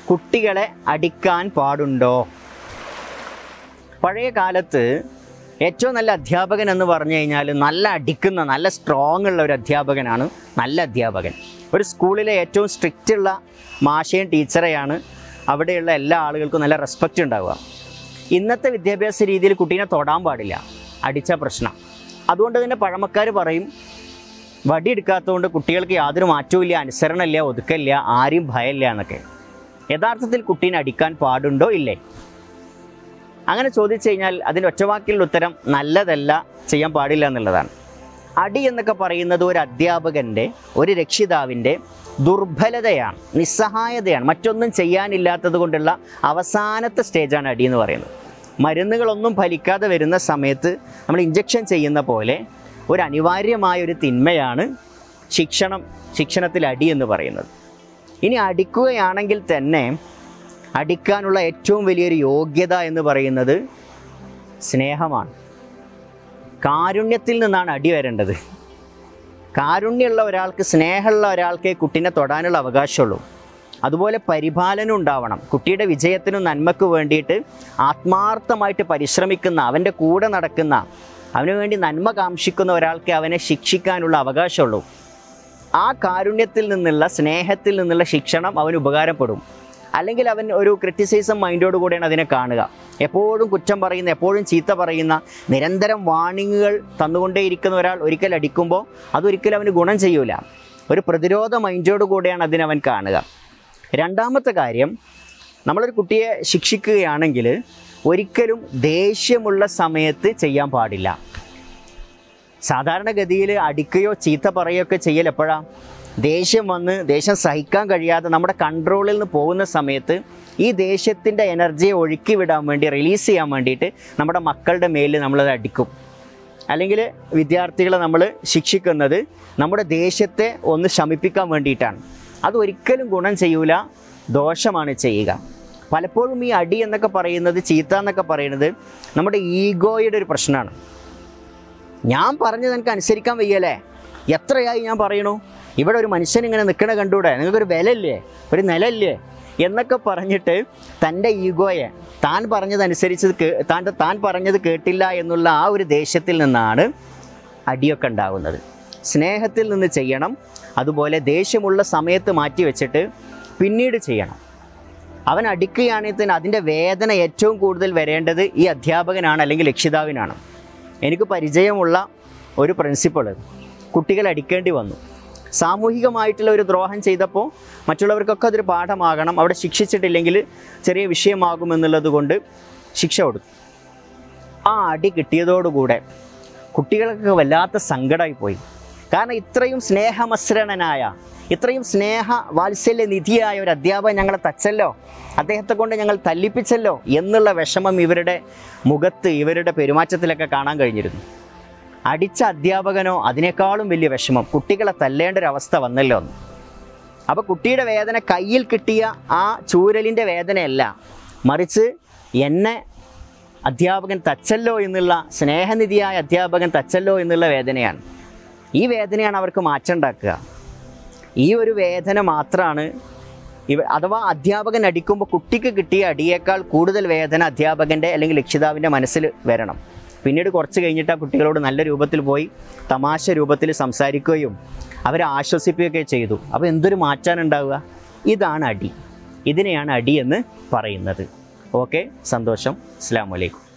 കുട്ടികളെ അടിക്കാൻ പാടുണ്ടോ പഴയ കാലത്ത് ഏറ്റവും നല്ല അധ്യാപകൻ എന്ന് പറഞ്ഞു കഴിഞ്ഞാൽ നല്ല അടിക്കുന്ന നല്ല സ്ട്രോങ് ഉള്ള ഒരു അധ്യാപകനാണ് നല്ല അധ്യാപകൻ ഒരു സ്കൂളിലെ ഏറ്റവും സ്ട്രിക്റ്റ് ഉള്ള മാഷയും ടീച്ചറെയാണ് അവിടെയുള്ള എല്ലാ ആളുകൾക്കും നല്ല റെസ്പെക്റ്റ് ഉണ്ടാവുക ഇന്നത്തെ വിദ്യാഭ്യാസ രീതിയിൽ കുട്ടീനെ തൊടാൻ പാടില്ല അടിച്ച പ്രശ്നം അതുകൊണ്ട് തന്നെ പഴമക്കാർ പറയും വടി എടുക്കാത്തതുകൊണ്ട് കുട്ടികൾക്ക് യാതൊരു മാറ്റവും ഇല്ല അനുസരണമില്ല ഒതുക്കമില്ല ആരും ഭയമില്ല എന്നൊക്കെ യഥാർത്ഥത്തിൽ കുട്ടീനെ അടിക്കാൻ പാടുണ്ടോ ഇല്ലേ അങ്ങനെ ചോദിച്ചു കഴിഞ്ഞാൽ അതിൻ്റെ ഒറ്റവാക്കിലുള്ള ഉത്തരം നല്ലതല്ല ചെയ്യാൻ പാടില്ല എന്നുള്ളതാണ് അടി എന്നൊക്കെ പറയുന്നത് ഒരു അധ്യാപകൻ്റെ ഒരു രക്ഷിതാവിൻ്റെ ദുർബലതയാണ് നിസ്സഹായതയാണ് മറ്റൊന്നും ചെയ്യാനില്ലാത്തത് കൊണ്ടുള്ള അവസാനത്തെ സ്റ്റേജാണ് അടി എന്ന് പറയുന്നത് മരുന്നുകളൊന്നും ഫലിക്കാതെ വരുന്ന സമയത്ത് നമ്മൾ ഇഞ്ചക്ഷൻ ചെയ്യുന്ന പോലെ ഒരു അനിവാര്യമായ ഒരു തിന്മയാണ് ശിക്ഷണം ശിക്ഷണത്തിൽ അടി എന്ന് പറയുന്നത് ഇനി അടിക്കുകയാണെങ്കിൽ തന്നെ അടിക്കാനുള്ള ഏറ്റവും വലിയൊരു യോഗ്യത എന്ന് പറയുന്നത് സ്നേഹമാണ് കാരുണ്യത്തിൽ നിന്നാണ് അടി വരേണ്ടത് കാരുണ്യമുള്ള ഒരാൾക്ക് സ്നേഹമുള്ള ഒരാൾക്കേ കുട്ടീനെ തൊടാനുള്ള അവകാശമുള്ളൂ അതുപോലെ പരിപാലനം ഉണ്ടാവണം കുട്ടിയുടെ വിജയത്തിനും നന്മയ്ക്ക് വേണ്ടിയിട്ട് ആത്മാർത്ഥമായിട്ട് പരിശ്രമിക്കുന്ന അവൻ്റെ കൂടെ നടക്കുന്ന അവന് വേണ്ടി നന്മ കാംക്ഷിക്കുന്ന ഒരാൾക്ക് അവനെ ശിക്ഷിക്കാനുള്ള അവകാശമുള്ളൂ ആ കാരുണ്യത്തിൽ നിന്നുള്ള സ്നേഹത്തിൽ നിന്നുള്ള ശിക്ഷണം അവന് ഉപകാരപ്പെടും അല്ലെങ്കിൽ അവൻ ഒരു ക്രിറ്റിസൈസം മൈൻഡോട് കൂടെയാണ് അതിനെ കാണുക എപ്പോഴും കുറ്റം പറയുന്ന എപ്പോഴും ചീത്ത പറയുന്ന നിരന്തരം വാണിങ്ങുകൾ തന്നുകൊണ്ടേയിരിക്കുന്ന ഒരാൾ ഒരിക്കൽ അടിക്കുമ്പോൾ അതൊരിക്കലും അവന് ഗുണം ചെയ്യൂല ഒരു പ്രതിരോധ മൈൻഡോട് കൂടെയാണ് അതിനവൻ കാണുക രണ്ടാമത്തെ കാര്യം നമ്മളൊരു കുട്ടിയെ ശിക്ഷിക്കുകയാണെങ്കിൽ ഒരിക്കലും ദേഷ്യമുള്ള സമയത്ത് ചെയ്യാൻ പാടില്ല സാധാരണഗതിയിൽ അടിക്കുകയോ ചീത്ത പറയുകയോ ഒക്കെ ചെയ്യൽ എപ്പോഴാണ് ദേഷ്യം വന്ന് ദേഷ്യം സഹിക്കാൻ കഴിയാതെ നമ്മുടെ കൺട്രോളിൽ നിന്ന് പോകുന്ന സമയത്ത് ഈ ദേഷ്യത്തിൻ്റെ എനർജിയെ ഒഴുക്കി വിടാൻ വേണ്ടി റിലീസ് ചെയ്യാൻ വേണ്ടിയിട്ട് നമ്മുടെ മക്കളുടെ മേലിൽ നമ്മളത് അടിക്കും അല്ലെങ്കിൽ വിദ്യാർത്ഥികളെ നമ്മൾ ശിക്ഷിക്കുന്നത് നമ്മുടെ ദേഷ്യത്തെ ഒന്ന് ശമിപ്പിക്കാൻ വേണ്ടിയിട്ടാണ് അത് ഒരിക്കലും ഗുണം ചെയ്യൂല ദോഷമാണ് ചെയ്യുക പലപ്പോഴും ഈ അടി എന്നൊക്കെ പറയുന്നത് ചീത്ത എന്നൊക്കെ പറയുന്നത് നമ്മുടെ ഈഗോയുടെ ഒരു പ്രശ്നമാണ് ഞാൻ പറഞ്ഞത് എനിക്ക് അനുസരിക്കാൻ വയ്യല്ലേ എത്രയായി ഞാൻ പറയണു ഇവിടെ ഒരു മനുഷ്യൻ ഇങ്ങനെ നിൽക്കണ കണ്ടൂടെ നിങ്ങൾക്കൊരു വിലയില്ലേ ഒരു നിലയില്ലേ എന്നൊക്കെ പറഞ്ഞിട്ട് തൻ്റെ ഈഗോയെ താൻ പറഞ്ഞതനുസരിച്ച് കേ- താൻ താൻ പറഞ്ഞത് കേട്ടില്ല എന്നുള്ള ആ ഒരു ദേഷ്യത്തിൽ നിന്നാണ് അടിയൊക്കെ ഉണ്ടാകുന്നത് സ്നേഹത്തിൽ നിന്ന് ചെയ്യണം അതുപോലെ ദേഷ്യമുള്ള സമയത്ത് മാറ്റി വെച്ചിട്ട് പിന്നീട് ചെയ്യണം അവൻ അടിക്കുകയാണെങ്കിൽ തന്നെ അതിൻ്റെ വേദന ഏറ്റവും കൂടുതൽ വരേണ്ടത് ഈ അധ്യാപകനാണ് അല്ലെങ്കിൽ രക്ഷിതാവിനാണ് എനിക്ക് പരിചയമുള്ള ഒരു പ്രിൻസിപ്പൾ കുട്ടികൾ അടിക്കേണ്ടി വന്നു സാമൂഹികമായിട്ടുള്ള ഒരു ദ്രോഹം ചെയ്തപ്പോൾ മറ്റുള്ളവർക്കൊക്കെ അതൊരു പാഠമാകണം അവിടെ ശിക്ഷിച്ചിട്ടില്ലെങ്കിൽ ചെറിയ വിഷയമാകുമെന്നുള്ളത് കൊണ്ട് ശിക്ഷ കൊടുത്തു ആ അടി കിട്ടിയതോടുകൂടെ കുട്ടികൾക്ക് വല്ലാത്ത സങ്കടമായി പോയി കാരണം ഇത്രയും സ്നേഹമസ്രണനായ ഇത്രയും സ്നേഹ വാത്സല്യ നിധിയായ ഒരു അധ്യാപകൻ ഞങ്ങളെ തച്ചല്ലോ അദ്ദേഹത്തെ കൊണ്ട് ഞങ്ങൾ തല്ലിപ്പിച്ചല്ലോ എന്നുള്ള വിഷമം ഇവരുടെ മുഖത്ത് ഇവരുടെ പെരുമാറ്റത്തിലൊക്കെ കാണാൻ കഴിഞ്ഞിരുന്നു അടിച്ച അധ്യാപകനോ അതിനേക്കാളും വലിയ വിഷമം കുട്ടികളെ തല്ലേണ്ട ഒരു അവസ്ഥ വന്നല്ലോ എന്ന് അപ്പോൾ കുട്ടിയുടെ വേദന കയ്യിൽ കിട്ടിയ ആ ചൂരലിൻ്റെ വേദനയല്ല മറിച്ച് എന്നെ അധ്യാപകൻ തച്ചല്ലോ എന്നുള്ള സ്നേഹനിധിയായ അധ്യാപകൻ തച്ചല്ലോ എന്നുള്ള വേദനയാണ് ഈ വേദനയാണ് അവർക്ക് മാറ്റം ഉണ്ടാക്കുക ഈ ഒരു വേദന മാത്രമാണ് ഇവ അഥവാ അധ്യാപകൻ അടിക്കുമ്പോൾ കുട്ടിക്ക് കിട്ടിയ അടിയേക്കാൾ കൂടുതൽ വേദന അധ്യാപകൻ്റെ അല്ലെങ്കിൽ രക്ഷിതാവിൻ്റെ മനസ്സിൽ വരണം പിന്നീട് കുറച്ച് കഴിഞ്ഞിട്ട് ആ കുട്ടികളോട് നല്ല രൂപത്തിൽ പോയി തമാശ രൂപത്തിൽ സംസാരിക്കുകയും അവരെ ആശ്വസിപ്പിക്കുകയൊക്കെ ചെയ്തു അപ്പോൾ എന്തൊരു മാറ്റാണ് ഉണ്ടാവുക ഇതാണ് അടി ഇതിനെയാണ് അടി എന്ന് പറയുന്നത് ഓക്കെ സന്തോഷം അസ്സാം വലൈക്കും